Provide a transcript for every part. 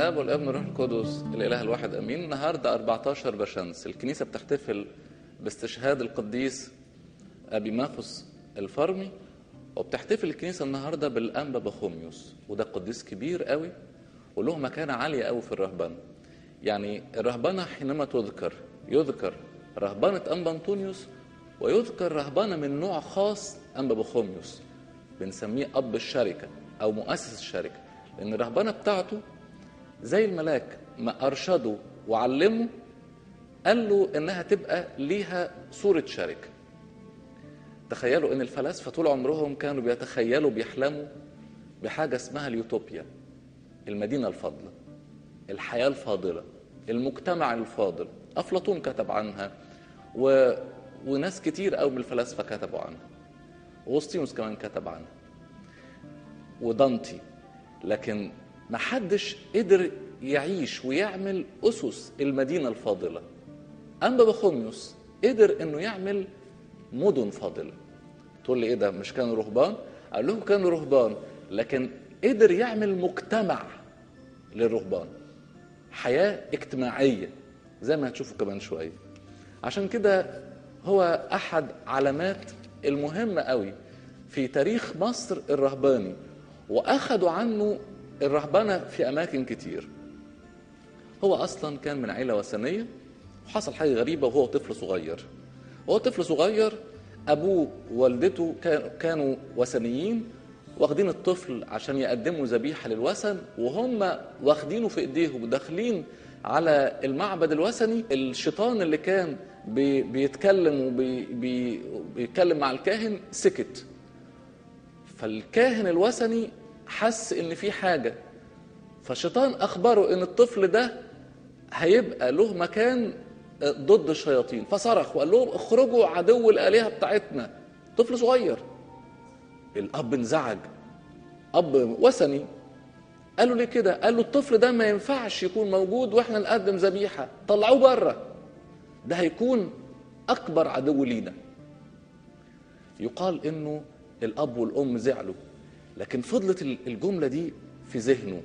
الاب والابن والروح القدس الاله الواحد امين النهارده 14 بشمس الكنيسه بتحتفل باستشهاد القديس ابي ماخوس الفرمي وبتحتفل الكنيسه النهارده بالانبا بخوميوس وده قديس كبير قوي وله مكانه عاليه قوي في الرهبنه يعني الرهبنه حينما تذكر يذكر رهبنه انبا انطونيوس ويذكر رهبنه من نوع خاص انبا بخوميوس بنسميه اب الشركه او مؤسس الشركه لان الرهبنه بتاعته زي الملاك ما ارشده وعلمه قال له انها تبقى ليها صوره شركه تخيلوا ان الفلاسفه طول عمرهم كانوا بيتخيلوا بيحلموا بحاجه اسمها اليوتوبيا المدينه الفاضله الحياه الفاضله المجتمع الفاضل افلاطون كتب عنها و... وناس كتير قوي من الفلاسفه كتبوا عنها اغسطينوس كمان كتب عنها ودانتي لكن ما حدش قدر يعيش ويعمل اسس المدينه الفاضله اما بخوميوس قدر انه يعمل مدن فاضله تقول لي ايه ده مش كانوا رهبان اقول لهم كانوا رهبان لكن قدر يعمل مجتمع للرهبان حياه اجتماعيه زي ما هتشوفوا كمان شويه عشان كده هو احد علامات المهمه قوي في تاريخ مصر الرهباني واخدوا عنه الرهبنه في اماكن كتير هو اصلا كان من عيله وثنيه وحصل حاجه غريبه وهو طفل صغير وهو طفل صغير ابوه ووالدته كانوا وثنيين واخدين الطفل عشان يقدموا ذبيحه للوثن وهم واخدينه في ايديهم وداخلين على المعبد الوثني الشيطان اللي كان بي بيتكلم وبيتكلم مع الكاهن سكت فالكاهن الوثني حس ان في حاجه فالشيطان اخبره ان الطفل ده هيبقى له مكان ضد الشياطين فصرخ وقال لهم اخرجوا عدو الالهه بتاعتنا طفل صغير الاب انزعج اب وثني قالوا ليه كده قال له الطفل ده ما ينفعش يكون موجود واحنا نقدم ذبيحه طلعوه بره ده هيكون اكبر عدو لينا يقال انه الاب والام زعلوا لكن فضلت الجمله دي في ذهنه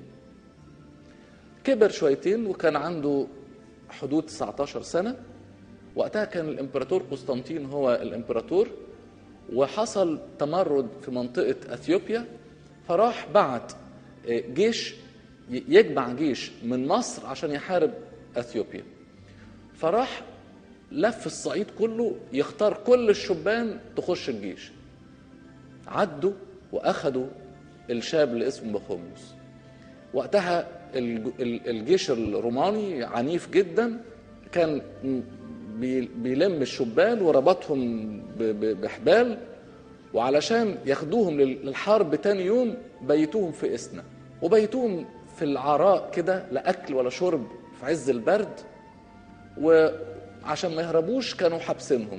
كبر شويتين وكان عنده حدود 19 سنه وقتها كان الامبراطور قسطنطين هو الامبراطور وحصل تمرد في منطقه اثيوبيا فراح بعت جيش يجمع جيش من مصر عشان يحارب اثيوبيا فراح لف الصعيد كله يختار كل الشبان تخش الجيش عدوا واخدوا الشاب اللي اسمه بخوميوس وقتها الجيش الروماني عنيف جدا كان بيلم الشبان وربطهم بحبال وعلشان ياخدوهم للحرب تاني يوم بيتوهم في اسنا وبيتوهم في العراء كده لا اكل ولا شرب في عز البرد وعشان ما يهربوش كانوا حابسينهم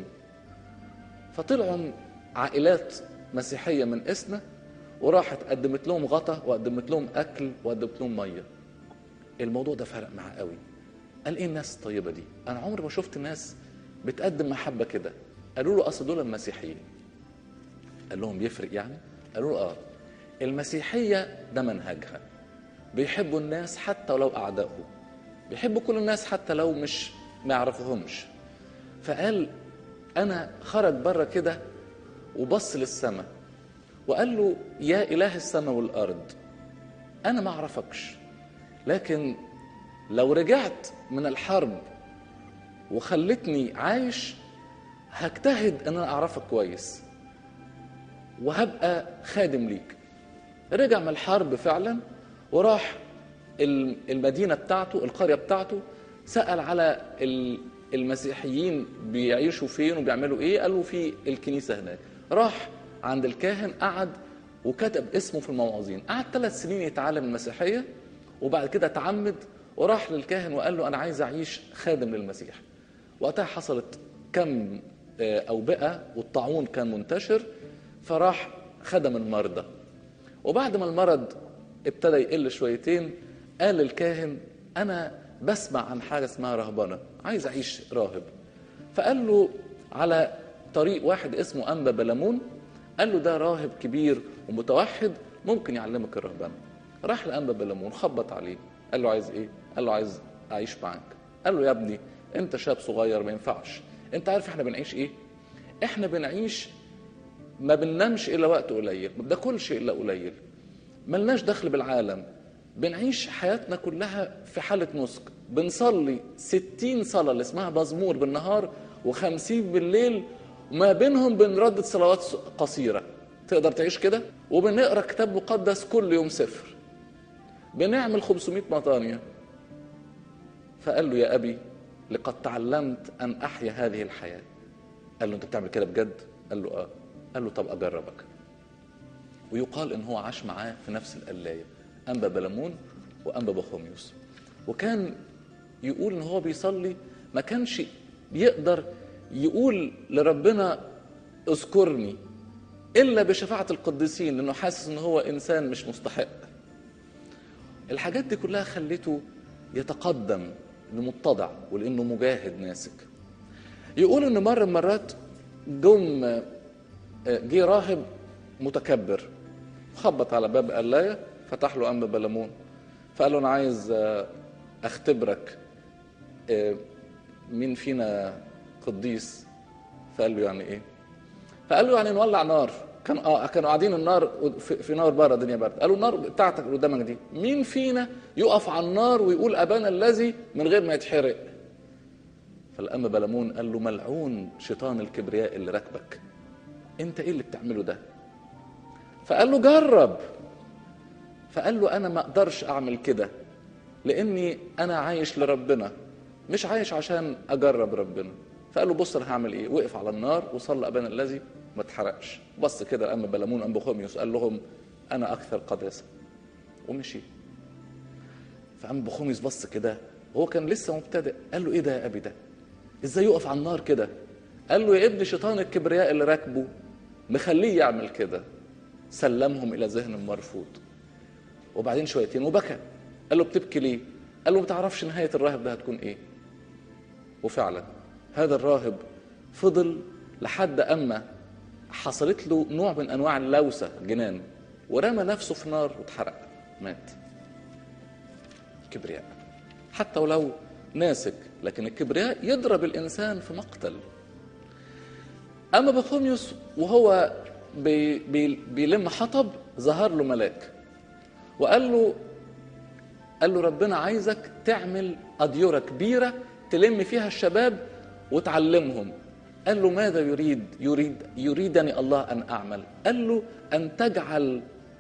فطلعوا عائلات مسيحيه من اسنا وراحت قدمت لهم غطا وقدمت لهم اكل وقدمت لهم ميه الموضوع ده فرق معاه قوي قال ايه الناس الطيبه دي انا عمري ما شفت ناس بتقدم محبه كده قالوا له اصل دول المسيحيين قال لهم بيفرق يعني قالوا له اه المسيحيه ده منهجها بيحبوا الناس حتى ولو اعدائهم بيحبوا كل الناس حتى لو مش ما يعرفوهمش فقال انا خرج بره كده وبص للسماء وقال له يا اله السماء والارض انا ما اعرفكش لكن لو رجعت من الحرب وخلتني عايش هجتهد ان انا اعرفك كويس وهبقى خادم ليك رجع من الحرب فعلا وراح المدينة بتاعته القرية بتاعته سأل على المسيحيين بيعيشوا فين وبيعملوا ايه قالوا في الكنيسة هناك راح عند الكاهن قعد وكتب اسمه في الموعظين قعد ثلاث سنين يتعلم المسيحية وبعد كده اتعمد وراح للكاهن وقال له انا عايز اعيش خادم للمسيح وقتها حصلت كم اوبئه والطاعون كان منتشر فراح خدم المرضى وبعد ما المرض ابتدى يقل شويتين قال للكاهن انا بسمع عن حاجه اسمها رهبنه عايز اعيش راهب فقال له على طريق واحد اسمه انبا بلمون قال له ده راهب كبير ومتوحد ممكن يعلمك الرهبنه راح لانبا بلمون خبط عليه قال له عايز ايه قال له عايز اعيش معاك قال له يا ابني انت شاب صغير ما ينفعش انت عارف احنا بنعيش ايه احنا بنعيش ما بننامش الا وقت قليل ما بناكلش الا قليل ملناش دخل بالعالم بنعيش حياتنا كلها في حالة نسك بنصلي ستين صلاة اللي اسمها مزمور بالنهار وخمسين بالليل وما بينهم بنردد صلوات قصيرة تقدر تعيش كده وبنقرا كتاب مقدس كل يوم سفر بنعمل 500 مطانية فقال له يا أبي لقد تعلمت أن أحيا هذه الحياة قال له أنت بتعمل كده بجد قال له آه قال له طب أجربك ويقال إن هو عاش معاه في نفس القلاية أنبا بلمون وأنبا بخوميوس وكان يقول إن هو بيصلي ما كانش يقدر يقول لربنا اذكرني إلا بشفاعة القديسين لأنه حاسس إن هو إنسان مش مستحق الحاجات دي كلها خلته يتقدم لمتضع ولانه مجاهد ناسك يقول ان مره من مرات جم جه راهب متكبر خبط على باب قلايه فتح له انبا بلمون فقال له انا عايز اختبرك مين فينا قديس فقال له يعني ايه فقال له يعني نولع نار كان اه كانوا قاعدين النار في, في نار بره الدنيا برد قالوا النار بتاعتك اللي قدامك دي مين فينا يقف على النار ويقول ابانا الذي من غير ما يتحرق فالأم بلمون قال له ملعون شيطان الكبرياء اللي راكبك انت ايه اللي بتعمله ده فقال له جرب فقال له انا ما اقدرش اعمل كده لاني انا عايش لربنا مش عايش عشان اجرب ربنا فقال له بص انا هعمل ايه وقف على النار وصلى ابانا الذي ما اتحرقش بص كده الام بلمون ام بخوميوس قال لهم انا اكثر قداسه ومشي فام بخوميوس بص كده وهو كان لسه مبتدئ قال له ايه ده يا ابي ده ازاي يقف على النار كده قال له يا ابن شيطان الكبرياء اللي راكبه مخليه يعمل كده سلمهم الى ذهن مرفوض وبعدين شويتين وبكى قال له بتبكي ليه قال له ما تعرفش نهايه الراهب ده هتكون ايه وفعلا هذا الراهب فضل لحد اما حصلت له نوع من انواع اللوسه جنان ورمى نفسه في نار واتحرق مات كبرياء حتى ولو ناسك لكن الكبرياء يضرب الانسان في مقتل اما بطوميوس وهو بي بي بيلم حطب ظهر له ملاك وقال له قال له ربنا عايزك تعمل أديرة كبيرة تلم فيها الشباب وتعلمهم قال له ماذا يريد يريد يريدني الله أن أعمل قال له أن تجعل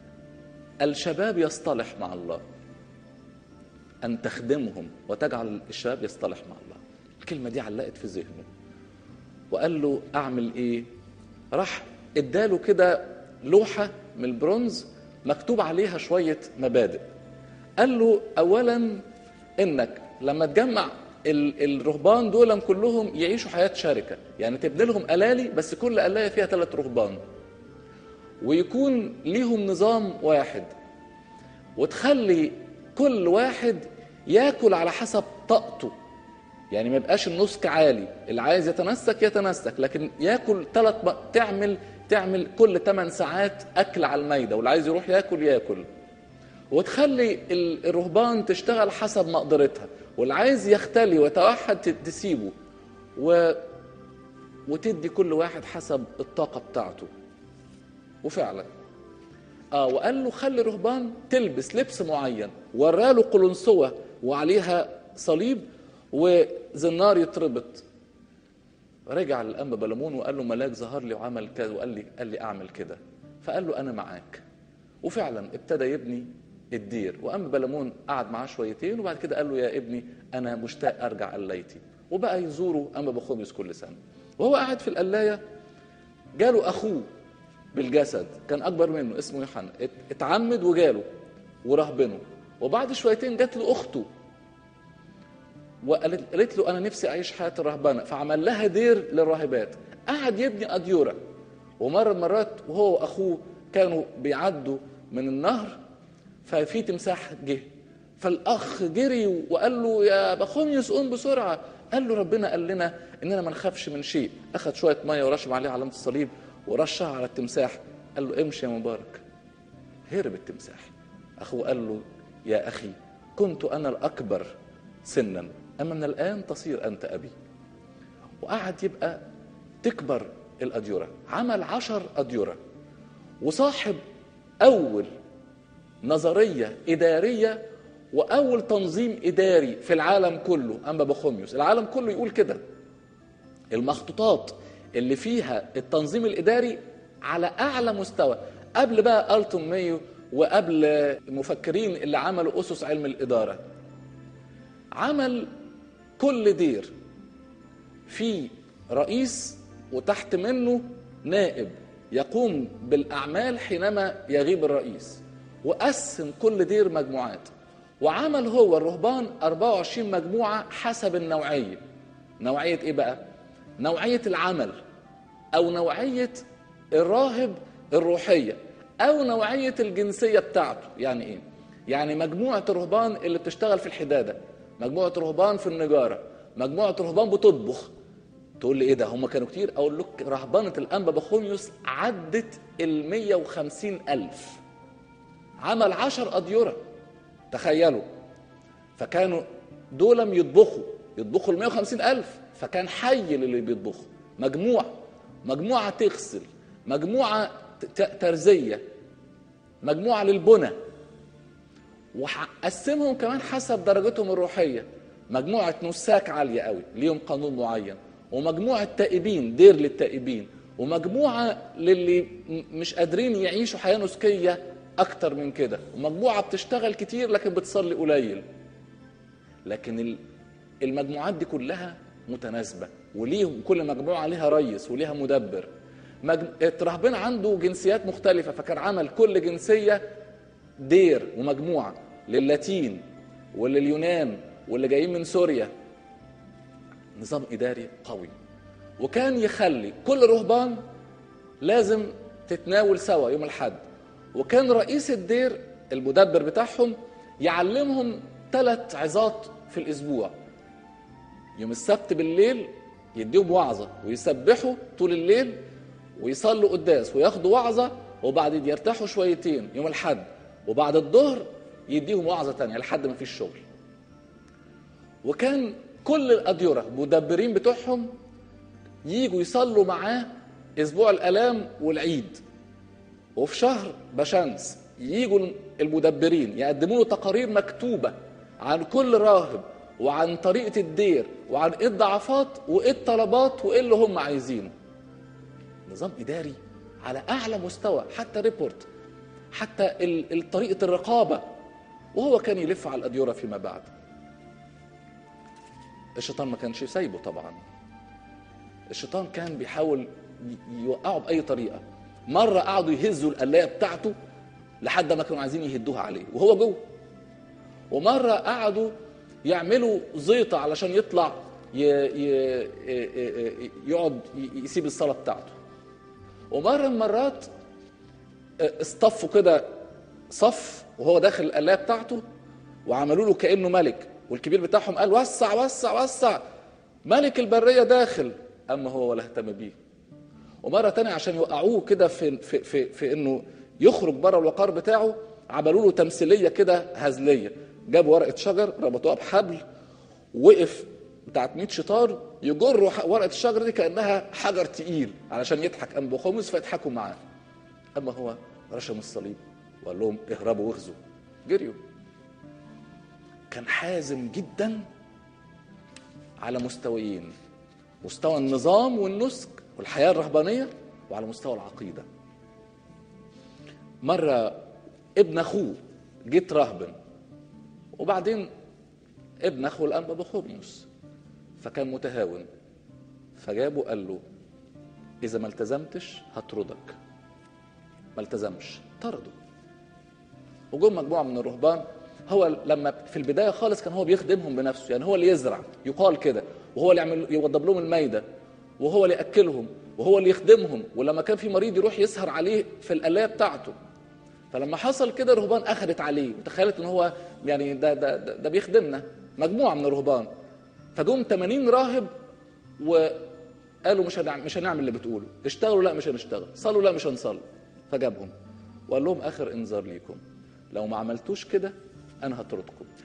الشباب يصطلح مع الله أن تخدمهم وتجعل الشباب يصطلح مع الله الكلمة دي علقت في ذهنه وقال له أعمل إيه راح اداله كده لوحة من البرونز مكتوب عليها شوية مبادئ قال له أولا إنك لما تجمع الرهبان دول كلهم يعيشوا حياة شركة يعني تبني لهم ألالي بس كل قلاية فيها ثلاث رهبان ويكون ليهم نظام واحد وتخلي كل واحد ياكل على حسب طاقته يعني ما يبقاش النسك عالي اللي عايز يتنسك يتنسك لكن ياكل ثلاث تعمل تعمل كل 8 ساعات اكل على الميده واللي عايز يروح ياكل ياكل وتخلي الرهبان تشتغل حسب مقدرتها واللي عايز يختلي ويتوحد تسيبه و... وتدي كل واحد حسب الطاقه بتاعته وفعلا اه وقال له خلي الرهبان تلبس لبس معين وراله قلنسوه وعليها صليب وزنار يتربط رجع للأنبا بلمون وقال له ملاك ظهر لي وعمل كذا وقال لي قال لي اعمل كده فقال له انا معاك وفعلا ابتدى يبني الدير وأنبا بلمون قعد معاه شويتين وبعد كده قال له يا ابني انا مشتاق ارجع قلايتي وبقى يزوره أنبا بخوميس كل سنه وهو قاعد في القلايه جاله اخوه بالجسد كان اكبر منه اسمه يوحنا اتعمد وجاله ورهبنه وبعد شويتين جات له اخته وقالت له انا نفسي اعيش حياه الرهبنه فعمل لها دير للراهبات قعد يبني اديوره ومره من المرات وهو واخوه كانوا بيعدوا من النهر ففي تمساح جه فالاخ جري وقال له يا بخوميوس قوم بسرعه قال له ربنا قال لنا اننا ما نخافش من شيء اخذ شويه ميه ورشم عليها علامه الصليب ورشها على التمساح قال له امشي يا مبارك هرب التمساح اخوه قال له يا اخي كنت انا الاكبر سنا اما من الان تصير انت ابي وقعد يبقى تكبر الاديره عمل عشر اديره وصاحب اول نظريه اداريه واول تنظيم اداري في العالم كله اما بخوميوس العالم كله يقول كده المخطوطات اللي فيها التنظيم الاداري على اعلى مستوى قبل بقى التون ميو وقبل المفكرين اللي عملوا اسس علم الاداره عمل كل دير في رئيس وتحت منه نائب يقوم بالاعمال حينما يغيب الرئيس وقسم كل دير مجموعات وعمل هو الرهبان 24 مجموعه حسب النوعيه نوعيه ايه بقى نوعيه العمل او نوعيه الراهب الروحيه او نوعيه الجنسيه بتاعته يعني ايه يعني مجموعه الرهبان اللي بتشتغل في الحداده مجموعه رهبان في النجاره مجموعه رهبان بتطبخ تقول لي ايه ده هم كانوا كتير اقول لك رهبانه الانبا بخوميوس عدت ال 150 الف عمل عشر اديره تخيلوا فكانوا دولم يطبخوا يطبخوا ال 150 الف فكان حي للي بيطبخوا مجموعه مجموعه تغسل مجموعه ترزيه مجموعه للبنى وقسمهم كمان حسب درجتهم الروحيه مجموعه نساك عاليه قوي ليهم قانون معين ومجموعه تائبين دير للتائبين ومجموعه للي مش قادرين يعيشوا حياه نسكيه اكتر من كده ومجموعه بتشتغل كتير لكن بتصلي قليل لكن المجموعات دي كلها متناسبه وليهم كل مجموعه ليها ريس وليها مدبر مج... رهبان عنده جنسيات مختلفه فكان عمل كل جنسيه دير ومجموعه للاتين ولليونان واللي جايين من سوريا نظام اداري قوي وكان يخلي كل رهبان لازم تتناول سوا يوم الحد وكان رئيس الدير المدبر بتاعهم يعلمهم ثلاث عظات في الاسبوع يوم السبت بالليل يديهم وعظه ويسبحوا طول الليل ويصلوا قداس وياخدوا وعظه وبعدين يرتاحوا شويتين يوم الحد وبعد الظهر يديهم وعظه تانية لحد ما فيش شغل وكان كل الأديرة مدبرين بتوعهم يجوا يصلوا معاه أسبوع الآلام والعيد وفي شهر بشمس يجوا المدبرين يقدموا له تقارير مكتوبة عن كل راهب وعن طريقة الدير وعن ايه الضعفات وايه الطلبات وايه اللي هم عايزينه نظام إداري على أعلى مستوى حتى ريبورت حتى طريقة الرقابة وهو كان يلف على الأديرة فيما بعد الشيطان ما كانش سايبه طبعا الشيطان كان بيحاول يوقعه بأي طريقة مرة قعدوا يهزوا القلاية بتاعته لحد ما كانوا عايزين يهدوها عليه وهو جوه ومرة قعدوا يعملوا زيطة علشان يطلع ي... ي... يقعد يسيب الصلاة بتاعته ومرة من مرات اصطفوا كده صف وهو داخل القلاية بتاعته وعملوا له كأنه ملك والكبير بتاعهم قال وسع وسع وسع ملك البرية داخل أما هو ولا اهتم بيه ومرة تانية عشان يوقعوه كده في, في, في, في إنه يخرج بره الوقار بتاعه عملوا له تمثيلية كده هزلية جابوا ورقة شجر ربطوها بحبل وقف بتاعت 100 شطار يجروا ورقة الشجر دي كأنها حجر تقيل علشان يضحك أنبو خمس فيضحكوا معاه أما هو رشم الصليب وقال لهم اهربوا واغزوا جريوا كان حازم جدا على مستويين مستوى النظام والنسك والحياة الرهبانية وعلى مستوى العقيدة مرة ابن أخوه جيت راهبن وبعدين ابن أخوه الآن بابا خورموس فكان متهاون فجابه قال له إذا ما التزمتش هطردك ما التزمش طرده وجم مجموعة من الرهبان هو لما في البدايه خالص كان هو بيخدمهم بنفسه يعني هو اللي يزرع يقال كده وهو اللي يعمل يوضب لهم المايده وهو اللي ياكلهم وهو اللي يخدمهم ولما كان في مريض يروح يسهر عليه في القلايه بتاعته فلما حصل كده الرهبان اخذت عليه وتخيلت ان هو يعني ده ده ده, ده بيخدمنا مجموعه من الرهبان فجم 80 راهب وقالوا مش هنعمل مش هنعمل اللي بتقوله اشتغلوا لا مش هنشتغل صلوا لا مش هنصلي فجابهم وقال لهم اخر انذار ليكم لو ما عملتوش كده انا هطردكم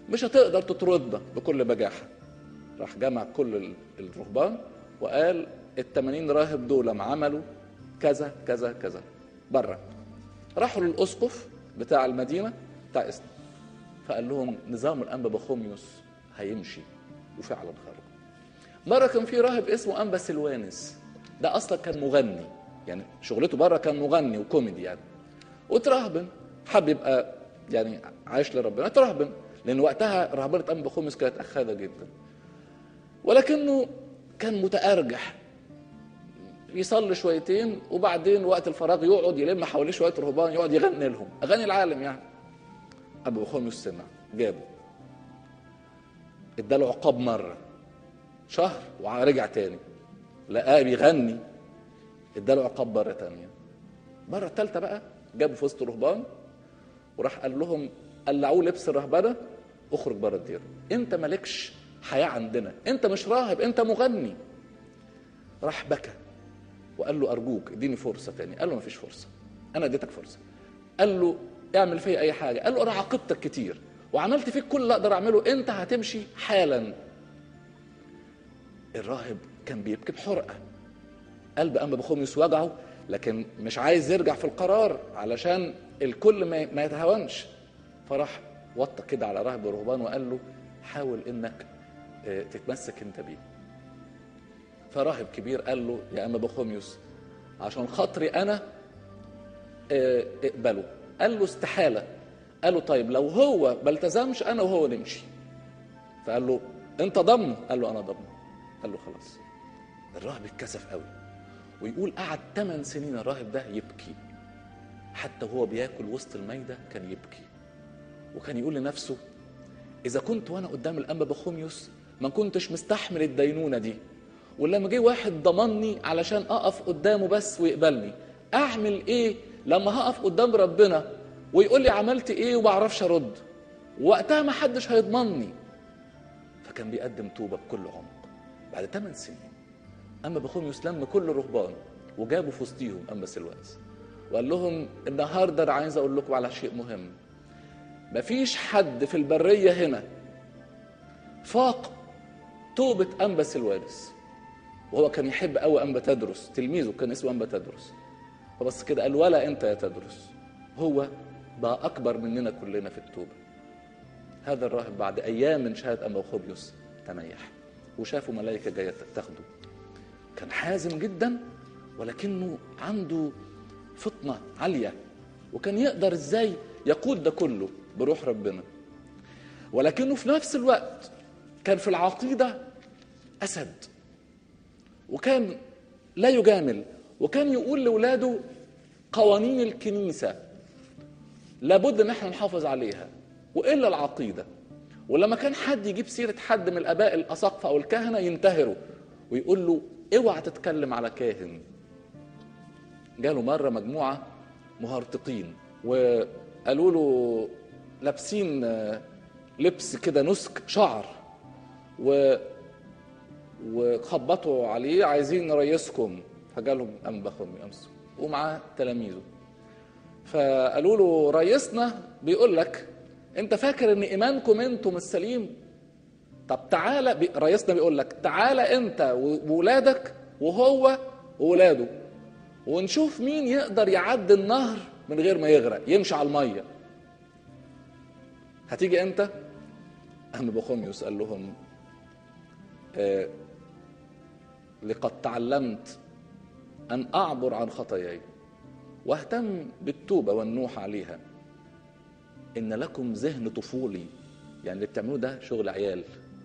مش هتقدر تطردنا بكل بجاحة راح جمع كل ال- الرهبان وقال التمانين راهب دول عملوا كذا كذا كذا بره راحوا للأسقف بتاع المدينة بتاع اسم فقال لهم نظام الأنبا بخوميوس هيمشي وفعلا خرج مرة كان في راهب اسمه أنبا سلوانس ده أصلا كان مغني يعني شغلته بره كان مغني وكوميدي يعني وترهبن حب يبقى يعني عايش لربنا ترهبن لأن وقتها رهبنة أنبا بخوميوس كانت أخاذة جدا ولكنه كان متأرجح يصلي شويتين وبعدين وقت الفراغ يقعد يلم حواليه شويه رهبان يقعد يغني لهم اغاني العالم يعني ابو بخوميوس سمع جابه اداله عقاب مره شهر ورجع تاني لقاه بيغني اداله عقاب مره تانية مره التالتة بقى جابه في وسط رهبان وراح قال لهم قلعوه لبس الرهبنه اخرج بره الدير انت مالكش حياه عندنا انت مش راهب انت مغني راح بكى وقال له ارجوك اديني فرصه تاني قال له مفيش فرصه انا اديتك فرصه قال له اعمل فيا اي حاجه قال له انا عاقبتك كتير وعملت فيك كل اللي اقدر اعمله انت هتمشي حالا الراهب كان بيبكي بحرقه قلب انبا بخوميوس وجعه لكن مش عايز يرجع في القرار علشان الكل ما ما يتهاونش فراح وطى كده على راهب الرهبان وقال له حاول انك آه، تتمسك انت بيه فراهب كبير قال له يا أما بخوميوس عشان خاطري أنا آه، اقبله قال له استحالة قال له طيب لو هو ما التزمش أنا وهو نمشي فقال له أنت ضمه قال له أنا ضمه قال له خلاص الراهب اتكسف قوي ويقول قعد 8 سنين الراهب ده يبكي حتى وهو بياكل وسط المايدة كان يبكي وكان يقول لنفسه إذا كنت وأنا قدام الأنبا بخوميوس ما كنتش مستحمل الدينونة دي ولما جه واحد ضمني علشان أقف قدامه بس ويقبلني أعمل إيه لما هقف قدام ربنا ويقول لي عملت إيه ومعرفش أرد وقتها ما حدش هيضمني فكان بيقدم توبة بكل عمق بعد 8 سنين أما بخوميوس لم كل الرهبان وجابوا في وسطيهم أما سلواس وقال لهم النهارده أنا عايز أقول لكم على شيء مهم مفيش حد في البرية هنا فاق توبة أنبا سلوانس وهو كان يحب قوي أنبا تدرس تلميذه كان اسمه أنبا تدرس فبس كده قال ولا أنت يا تدرس هو بقى أكبر مننا كلنا في التوبة هذا الراهب بعد أيام من شهادة أنبا خوبيوس تنيح وشافوا ملائكة جاية تاخده كان حازم جدا ولكنه عنده فطنة عالية وكان يقدر ازاي يقود ده كله بروح ربنا ولكنه في نفس الوقت كان في العقيدة أسد وكان لا يجامل وكان يقول لأولاده قوانين الكنيسة لابد ان احنا نحافظ عليها والا العقيده ولما كان حد يجيب سيره حد من الاباء الاساقفه او الكهنه ينتهروا ويقول له اوعى تتكلم على كاهن جاله مره مجموعه مهرطقين وقالوا له لابسين آه، لبس كده نسك شعر و وخبطوا عليه عايزين نريسكم فجالهم انبخهم امسوا ومعاه تلاميذه فقالوا له ريسنا بيقول لك انت فاكر ان ايمانكم انتم السليم طب تعالى بي... ريسنا بيقول لك تعالى انت وولادك وهو وولاده ونشوف مين يقدر يعدي النهر من غير ما يغرق يمشي على الميه هتيجي انت أم بخوميوس قال لهم آه لقد تعلمت أن أعبر عن خطاياي واهتم بالتوبة والنوح عليها إن لكم ذهن طفولي يعني اللي بتعملوه ده شغل عيال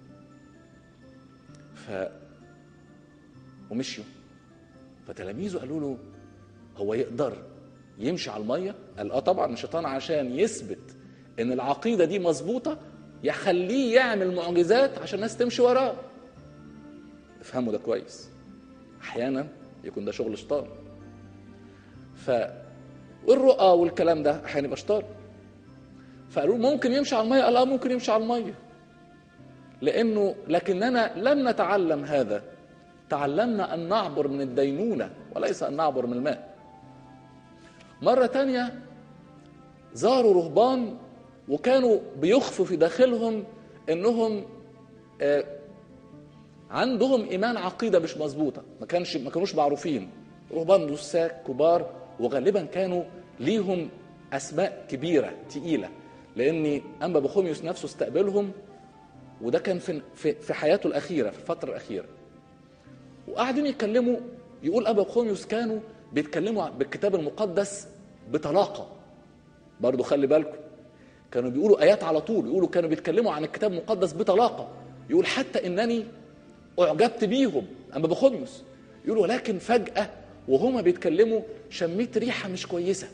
ف ومشيوا فتلاميذه قالوا له هو يقدر يمشي على الميه قال اه طبعا الشيطان عشان يثبت ان العقيده دي مظبوطه يخليه يعمل معجزات عشان الناس تمشي وراه افهموا ده كويس احيانا يكون ده شغل شيطان ف والرؤى والكلام ده احيانا يبقى شيطان فقالوا ممكن يمشي على الميه قال اه ممكن يمشي على الميه لانه لكننا لم نتعلم هذا تعلمنا ان نعبر من الدينونه وليس ان نعبر من الماء مره تانية زاروا رهبان وكانوا بيخفوا في داخلهم انهم آه، عندهم ايمان عقيده مش مظبوطه ما كانش ما كانوش معروفين رهبان نساك كبار وغالبا كانوا ليهم اسماء كبيره تقيله لان انبا بخوميوس نفسه استقبلهم وده كان في في في حياته الاخيره في الفتره الاخيره وقاعدين يتكلموا يقول ابا بخوميوس كانوا بيتكلموا بالكتاب المقدس بطلاقه برضو خلي بالكم كانوا بيقولوا ايات على طول يقولوا كانوا بيتكلموا عن الكتاب المقدس بطلاقه يقول حتى انني اعجبت بيهم اما بخوميوس يقول ولكن فجاه وهما بيتكلموا شميت ريحه مش كويسه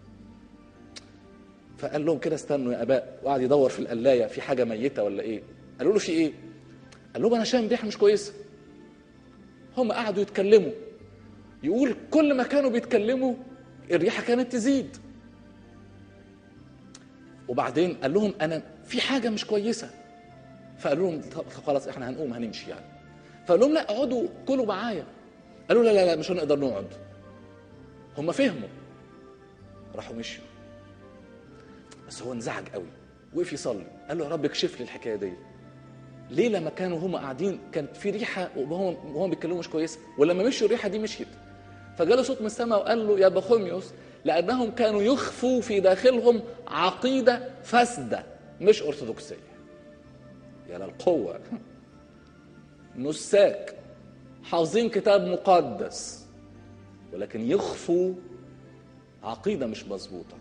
فقال لهم كده استنوا يا اباء وقعد يدور في القلايه في حاجه ميته ولا ايه قالوا له في ايه قال لهم انا شامم ريحه مش كويسه هم قعدوا يتكلموا يقول كل ما كانوا بيتكلموا الريحه كانت تزيد وبعدين قال لهم انا في حاجه مش كويسه فقالوا لهم طب خلاص احنا هنقوم هنمشي يعني فقال لهم لا اقعدوا كلوا معايا قالوا لا لا لا مش هنقدر نقعد هم فهموا راحوا مشوا بس هو انزعج قوي وقف يصلي قال له يا رب اكشف لي الحكايه دي ليه لما كانوا هم قاعدين كانت في ريحه وهم وهم بيتكلموا مش كويسه ولما مشوا الريحه دي مشيت فجاله صوت من السماء وقال له يا بخوميوس لانهم كانوا يخفوا في داخلهم عقيده فاسده مش ارثوذكسيه يا للقوه نساك حافظين كتاب مقدس ولكن يخفوا عقيده مش مظبوطه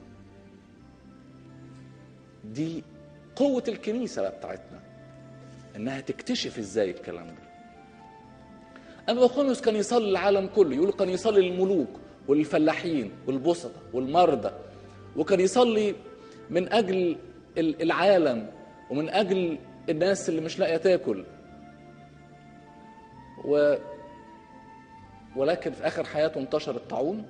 دي قوه الكنيسه بقى بتاعتنا انها تكتشف ازاي الكلام ده اما بخوميوس كان يصلي العالم كله يقول كان يصلي للملوك والفلاحين والبسطة والمرضى وكان يصلي من اجل العالم ومن اجل الناس اللي مش لاقيه تاكل و ولكن في اخر حياته انتشر الطاعون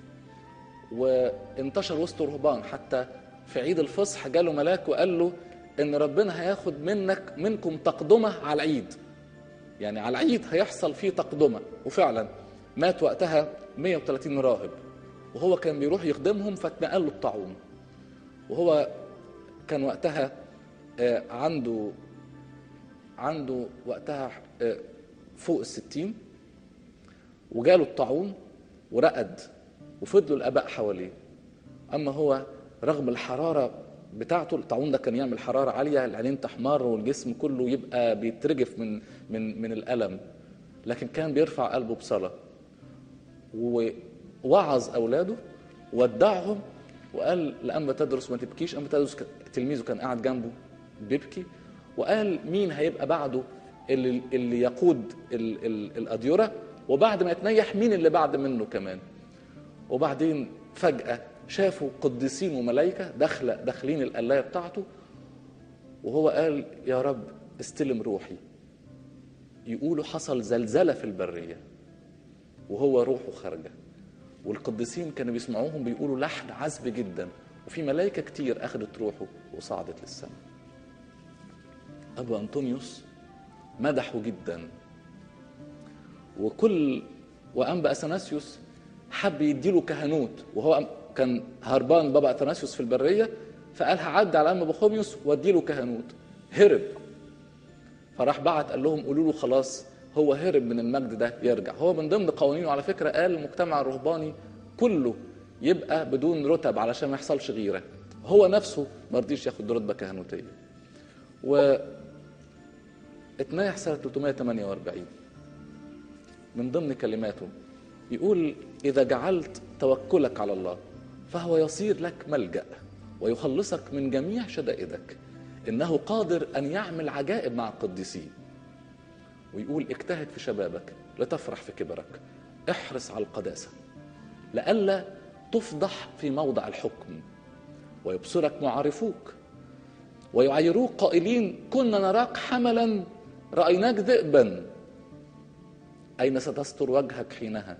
وانتشر وسط رهبان حتى في عيد الفصح جاله ملاك وقال له ان ربنا هياخد منك منكم تقدمه على العيد يعني على العيد هيحصل فيه تقدمه وفعلا مات وقتها 130 راهب وهو كان بيروح يخدمهم فاتنقل له الطاعون وهو كان وقتها عنده عنده وقتها فوق الستين وجاله الطاعون ورقد وفضلوا الاباء حواليه اما هو رغم الحراره بتاعته الطاعون ده كان يعمل حراره عاليه العينين تحمر والجسم كله يبقى بيترجف من من من الالم لكن كان بيرفع قلبه بصلاه ووعظ اولاده ودعهم وقال لأما تدرس ما تبكيش أما تدرس تلميذه كان قاعد جنبه بيبكي وقال مين هيبقى بعده اللي, اللي يقود ال ال الأديرة وبعد ما يتنيح مين اللي بعد منه كمان وبعدين فجأة شافوا قديسين وملائكة داخلة داخلين القلاية بتاعته وهو قال يا رب استلم روحي يقولوا حصل زلزلة في البرية وهو روحه خارجة والقديسين كانوا بيسمعوهم بيقولوا لحن عذب جدا وفي ملائكة كتير أخذت روحه وصعدت للسماء أبو أنطونيوس مدحه جدا وكل وأنبا أثناسيوس حب يديله كهنوت وهو كان هربان بابا أثناسيوس في البرية فقال هعدي على أنبا بخوميوس واديله كهنوت هرب فراح بعت قال لهم قولوا له خلاص هو هرب من المجد ده يرجع هو من ضمن قوانينه على فكرة قال المجتمع الرهباني كله يبقى بدون رتب علشان ما يحصلش غيرة هو نفسه ما رضيش ياخد رتبة كهنوتية و اتنايح سنة 348 من ضمن كلماته يقول إذا جعلت توكلك على الله فهو يصير لك ملجأ ويخلصك من جميع شدائدك إنه قادر أن يعمل عجائب مع القديسين ويقول اجتهد في شبابك لتفرح في كبرك احرص على القداسة لئلا تفضح في موضع الحكم ويبصرك معارفوك ويعيروك قائلين كنا نراك حملا رأيناك ذئبا أين ستستر وجهك حينها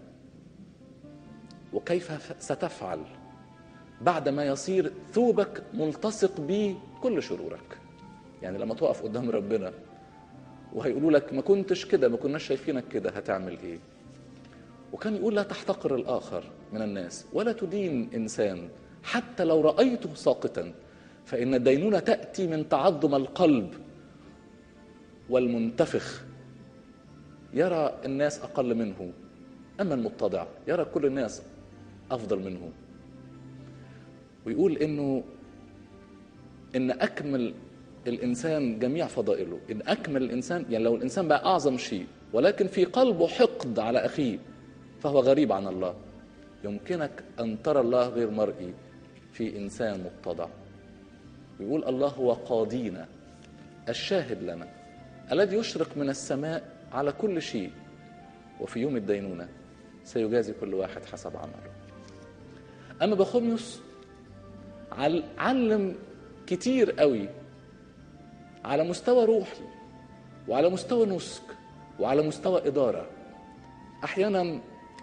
وكيف ستفعل بعدما يصير ثوبك ملتصق بكل شرورك يعني لما تقف قدام ربنا وهيقولوا لك ما كنتش كده ما كناش شايفينك كده هتعمل ايه وكان يقول لا تحتقر الاخر من الناس ولا تدين انسان حتى لو رايته ساقطا فإن الدينونة تأتي من تعظم القلب والمنتفخ يرى الناس أقل منه أما المتضع يرى كل الناس أفضل منه ويقول إنه إن أكمل الإنسان جميع فضائله إن أكمل الإنسان يعني لو الإنسان بقى أعظم شيء ولكن في قلبه حقد على أخيه فهو غريب عن الله يمكنك أن ترى الله غير مرئي في إنسان متضع ويقول الله هو قاضينا الشاهد لنا الذي يشرق من السماء على كل شيء وفي يوم الدينونة سيجازي كل واحد حسب عمله أما بخوميوس علم كتير قوي على مستوى روحي وعلى مستوى نسك وعلى مستوى إدارة أحيانا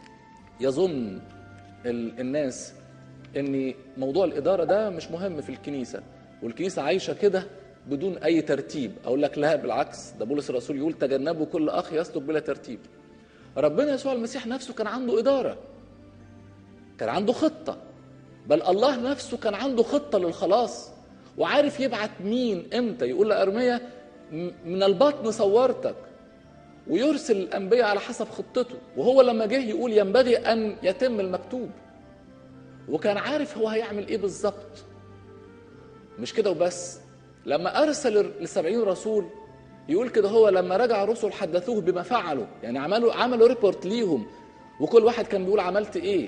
يظن الناس ان موضوع الاداره ده مش مهم في الكنيسه والكنيسه عايشه كده بدون اي ترتيب اقول لك لا بالعكس ده بولس الرسول يقول تجنبوا كل اخ يسلك بلا ترتيب ربنا يسوع المسيح نفسه كان عنده اداره كان عنده خطه بل الله نفسه كان عنده خطه للخلاص وعارف يبعت مين امتى يقول لارميا من البطن صورتك ويرسل الانبياء على حسب خطته وهو لما جه يقول ينبغي ان يتم المكتوب وكان عارف هو هيعمل ايه بالظبط مش كده وبس لما ارسل لسبعين رسول يقول كده هو لما رجع الرسل حدثوه بما فعلوا يعني عملوا عملوا ريبورت ليهم وكل واحد كان بيقول عملت ايه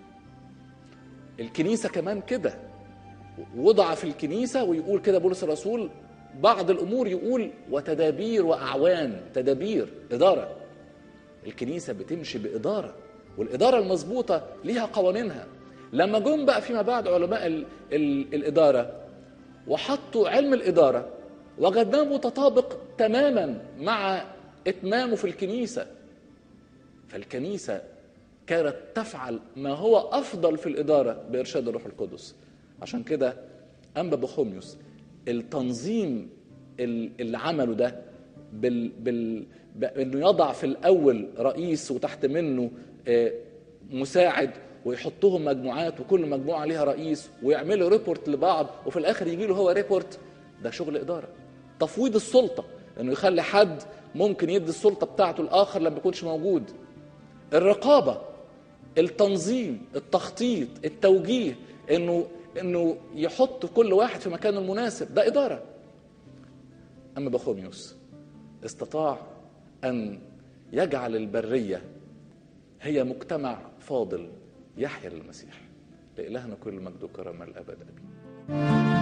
الكنيسه كمان كده وضع في الكنيسه ويقول كده بولس الرسول بعض الامور يقول وتدابير واعوان تدابير اداره الكنيسه بتمشي باداره والاداره المظبوطه ليها قوانينها لما جم بقى فيما بعد علماء ال ال الاداره وحطوا علم الاداره وجدناه متطابق تماما مع اتمامه في الكنيسه فالكنيسه كانت تفعل ما هو افضل في الاداره بارشاد الروح القدس عشان كده انبا بخوميوس التنظيم اللي عمله ده بال بال انه يضع في الاول رئيس وتحت منه مساعد ويحطهم مجموعات وكل مجموعه ليها رئيس ويعملوا ريبورت لبعض وفي الاخر يجي له هو ريبورت ده شغل اداره تفويض السلطه انه يخلي حد ممكن يدي السلطه بتاعته الاخر لما يكونش موجود الرقابه التنظيم التخطيط التوجيه انه انه يحط كل واحد في مكانه المناسب ده اداره اما بخوميوس استطاع ان يجعل البريه هي مجتمع فاضل يحيا للمسيح لإلهنا كل مجد وكرم الأبد أمين